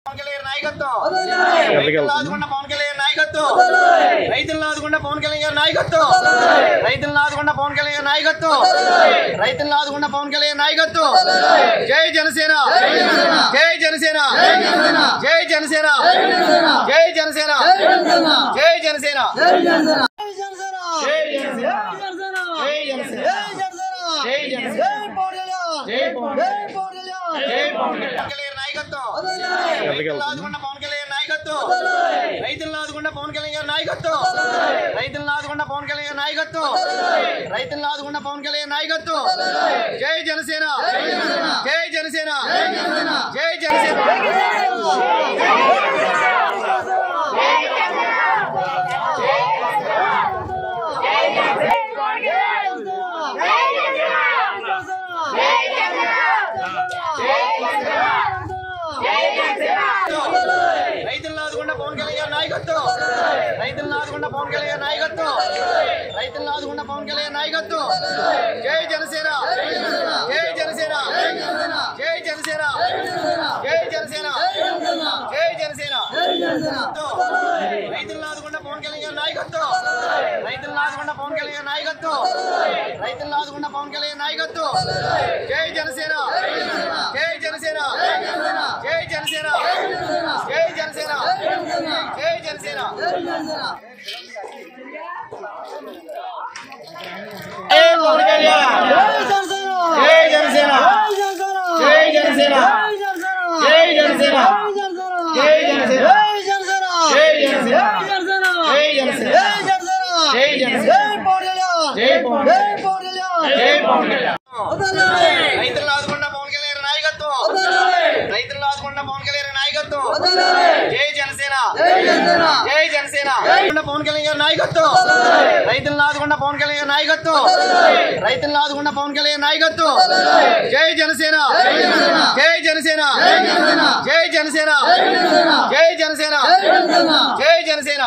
పవన్ కళ్యాణ్ నాయకత్వం రైతులను ఆదుకున్న పవన్ కళ్యాణ్ నాయకత్వం రైతులను ఆదుకున్న పవన్ కళ్యాణ్ నాయకత్వం రైతులను ఆదుకున్న పవన్ కళ్యాణ్ నాయకత్వం రైతులను ఆదుకున్న పవన్ కళ్యాణ్ నాయకత్వం జై జనసేన జై జనసేన జై జనసేన జై జనసేన జై జనసేన జై జనసేన జై జనసేన జై జనసేన జై పవన్ జై పవన్ కళ్యాణ్ నాయకత్వం రైతులను ఆదుకున్న పవన్ కళ్యాణ్ నాయకత్వం రైతులను ఆదుకున్న పవన్ కళ్యాణ్ నాయకత్వం రైతులను ఆదుకున్న పవన్ కళ్యాణ్ నాయకత్వం రైతులను ఆదుకున్న పవన్ కళ్యాణ్ నాయకత్వం జై జనసేన జై జనసేన జై జనసేన రైతులను ఆదుకున్న పవన్ కళ్యాణ్ నాయకత్వం రైతులను ఆదుకున్న పవన్ కళ్యాణ్ నాయకత్వం రైతులను ఆదుకున్న పవన్ కళ్యాణ్ నాయకత్వం జై జనసేన జై జనసేన జై జనసేన జై జనసేన జై జనసేన రైతులను ఆదుకున్న పవన్ కళ్యాణ్ నాయకత్వం రైతులను ఆదుకున్న పవన్ కళ్యాణ్ నాయకత్వం రైతులను ఆదుకున్న పవన్ కళ్యాణ్ నాయకత్వం జై జనసేన జై జనసేన జై జనసేన జై జనసేన జై జనసేన జై పవన్ కళ్యాణ్ జై జనసేన జై జనసేన జై జనసేన జై జనసేన జై జనసేన జై జనసేన జై జనసేన జై పవన్ జై పవన్ కళ్యాణ్ రైతులను ఆదుకున్న పవన్ కళ్యాణ్ నాయకత్వం రైతులను ఆదుకున్న పవన్ కళ్యాణ్ నాయకత్వం జై జనసేన జై జనసేన ఆదుకున్న పవన్ కళ్యాణ్ నాయకత్వం రైతులను ఆదుకున్న పవన్ కళ్యాణ్ నాయకత్వం రైతులను ఆదుకున్న పవన్ కళ్యాణ్ నాయకత్వం జై జనసేన జై జనసేన జై జనసేన జై జనసేన జై జనసేన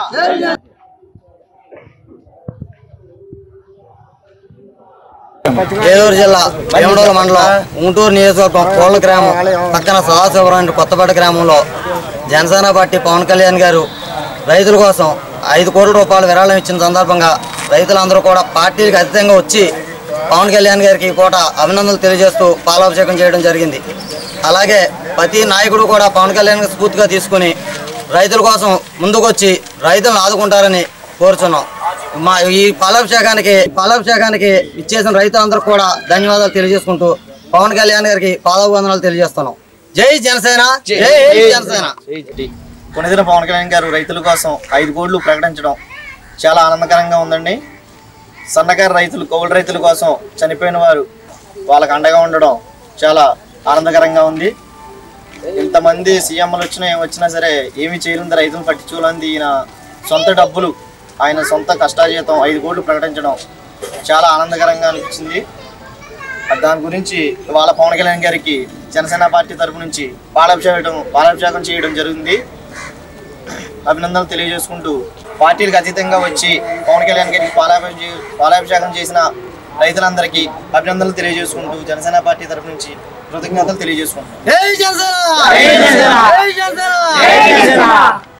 ఏలూరు జిల్లా భీమడోల మండలం ఉంటూరు నియోజకవర్గం కోళ్ళ గ్రామం పక్కన సదాశివరం కొత్తపేట గ్రామంలో జనసేన పార్టీ పవన్ కళ్యాణ్ గారు రైతుల కోసం ఐదు కోట్ల రూపాయలు విరాళం ఇచ్చిన సందర్భంగా రైతులందరూ కూడా పార్టీలకు అతీతంగా వచ్చి పవన్ కళ్యాణ్ గారికి ఈ పూట అభినందనలు తెలియజేస్తూ పాలాభిషేకం చేయడం జరిగింది అలాగే ప్రతి నాయకుడు కూడా పవన్ కళ్యాణ్ స్ఫూర్తిగా తీసుకుని రైతుల కోసం ముందుకొచ్చి రైతులను ఆదుకుంటారని కోరుచున్నాం మా ఈ పాలాభిషేకానికి పాలాభిషేకానికి ఇచ్చేసిన రైతులందరూ కూడా ధన్యవాదాలు తెలియజేసుకుంటూ పవన్ కళ్యాణ్ గారికి పాదాభివందనాలు తెలియజేస్తున్నాం జై జనసేన జై జనసేన కొనిదిన పవన్ కళ్యాణ్ గారు రైతుల కోసం ఐదు కోట్లు ప్రకటించడం చాలా ఆనందకరంగా ఉందండి సన్నకారు రైతులు కౌలు రైతుల కోసం చనిపోయిన వారు వాళ్ళకి అండగా ఉండడం చాలా ఆనందకరంగా ఉంది ఇంతమంది సీఎంలు వచ్చినా ఏం వచ్చినా సరే ఏమీ చేయలేదు రైతులను పట్టించుకోలేదు ఈయన సొంత డబ్బులు ఆయన సొంత కష్టాజీతం ఐదు కోట్లు ప్రకటించడం చాలా ఆనందకరంగా అనిపించింది దాని గురించి వాళ్ళ పవన్ కళ్యాణ్ గారికి జనసేన పార్టీ తరపు నుంచి పాలాభిషేకం పాలాభిషేకం చేయడం జరిగింది అభినందనలు తెలియజేసుకుంటూ పార్టీలకు అతీతంగా వచ్చి పవన్ కళ్యాణ్ గారికి పాలాభిషే పాలాభిషేకం చేసిన రైతులందరికీ అభినందనలు తెలియజేసుకుంటూ జనసేన పార్టీ తరపు నుంచి కృతజ్ఞతలు తెలియజేసుకుంటున్నాం జై జనసేన జై జనసేన